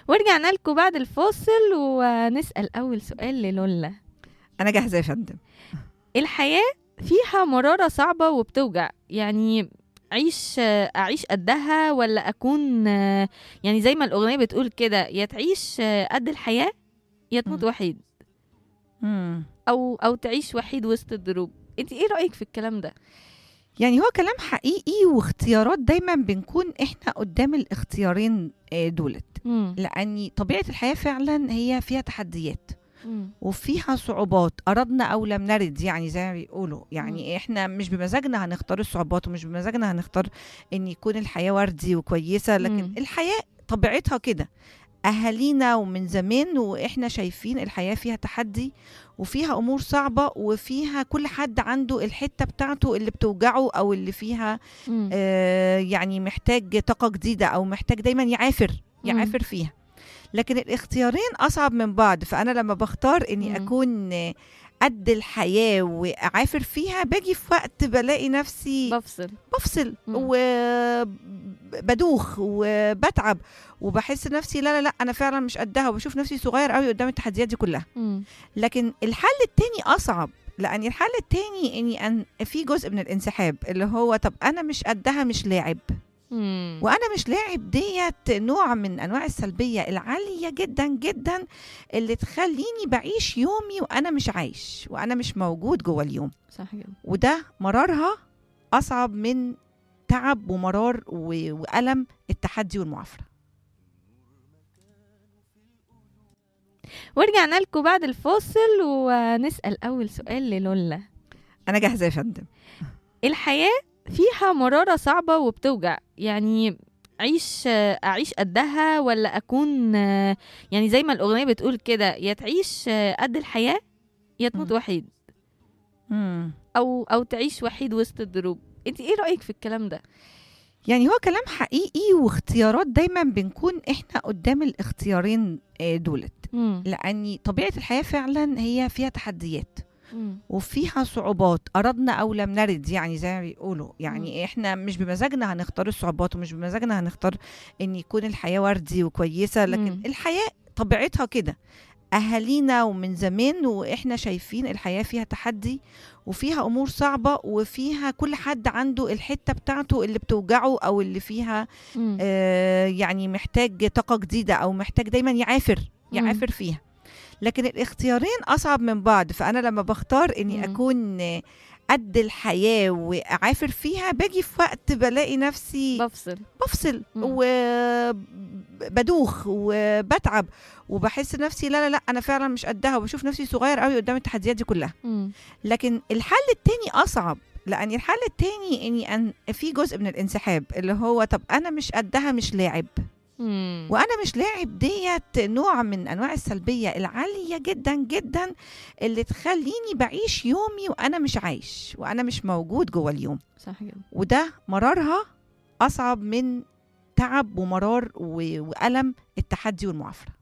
ورجعنا لكم بعد الفاصل ونسأل أول سؤال للولا انا جاهزه يا فندم الحياة فيها مرارة صعبة وبتوجع يعني عيش أعيش قدها ولا أكون يعني زي ما الأغنية بتقول كده يا تعيش قد الحياة يا تموت مم. وحيد مم. أو أو تعيش وحيد وسط الدروب أنت إيه رأيك في الكلام ده؟ يعني هو كلام حقيقي واختيارات دايما بنكون احنا قدام الاختيارين آه، دولت مم. لان طبيعه الحياه فعلا هي فيها تحديات مم. وفيها صعوبات أردنا أو لم نرد يعني زي ما بيقولوا يعني إحنا مش بمزاجنا هنختار الصعوبات ومش بمزاجنا هنختار إن يكون الحياة وردي وكويسة لكن مم. الحياة طبيعتها كده أهالينا ومن زمان وإحنا شايفين الحياة فيها تحدي وفيها أمور صعبة وفيها كل حد عنده الحتة بتاعته اللي بتوجعه أو اللي فيها مم. آه يعني محتاج طاقة جديدة أو محتاج دايما يعافر مم. يعافر فيها لكن الاختيارين أصعب من بعض فأنا لما بختار إني مم. أكون قد الحياة وأعافر فيها باجي في وقت بلاقي نفسي بفصل بفصل مم. وبدوخ وبتعب وبحس نفسي لا لا لا أنا فعلا مش قدها وبشوف نفسي صغير قوي قدام التحديات دي كلها مم. لكن الحل التاني أصعب لأن الحل التاني إني أن في جزء من الانسحاب اللي هو طب أنا مش قدها مش لاعب مم. وانا مش لاعب ديت نوع من انواع السلبيه العاليه جدا جدا اللي تخليني بعيش يومي وانا مش عايش وانا مش موجود جوه اليوم صح كده وده مرارها اصعب من تعب ومرار و- والم التحدي والمعافره ورجعنا لكم بعد الفاصل ونسأل أول سؤال للولا انا جاهزه يا فندم الحياة فيها مرارة صعبة وبتوجع يعني عيش أعيش قدها ولا أكون يعني زي ما الأغنية بتقول كده يا تعيش قد الحياة يا تموت مم. وحيد مم. أو أو تعيش وحيد وسط الدروب أنت إيه رأيك في الكلام ده؟ يعني هو كلام حقيقي واختيارات دايما بنكون احنا قدام الاختيارين آه، دولت مم. لان طبيعه الحياه فعلا هي فيها تحديات مم. وفيها صعوبات أردنا أو لم نرد يعني زي ما بيقولوا يعني إحنا مش بمزاجنا هنختار الصعوبات ومش بمزاجنا هنختار إن يكون الحياة وردي وكويسة لكن مم. الحياة طبيعتها كده أهالينا ومن زمان وإحنا شايفين الحياة فيها تحدي وفيها أمور صعبة وفيها كل حد عنده الحتة بتاعته اللي بتوجعه أو اللي فيها مم. آه يعني محتاج طاقة جديدة أو محتاج دايما يعافر مم. يعافر فيها لكن الاختيارين أصعب من بعض فأنا لما بختار إني مم. أكون قد الحياة وأعافر فيها باجي في وقت بلاقي نفسي بفصل بفصل مم. وبدوخ وبتعب وبحس نفسي لا لا لا أنا فعلا مش قدها وبشوف نفسي صغير قوي قدام التحديات دي كلها مم. لكن الحل التاني أصعب لأن الحل التاني إني أن في جزء من الانسحاب اللي هو طب أنا مش قدها مش لاعب مم. وانا مش لاعب ديت نوع من انواع السلبيه العاليه جدا جدا اللي تخليني بعيش يومي وانا مش عايش وانا مش موجود جوه اليوم صح كده وده مرارها اصعب من تعب ومرار و- والم التحدي والمعافره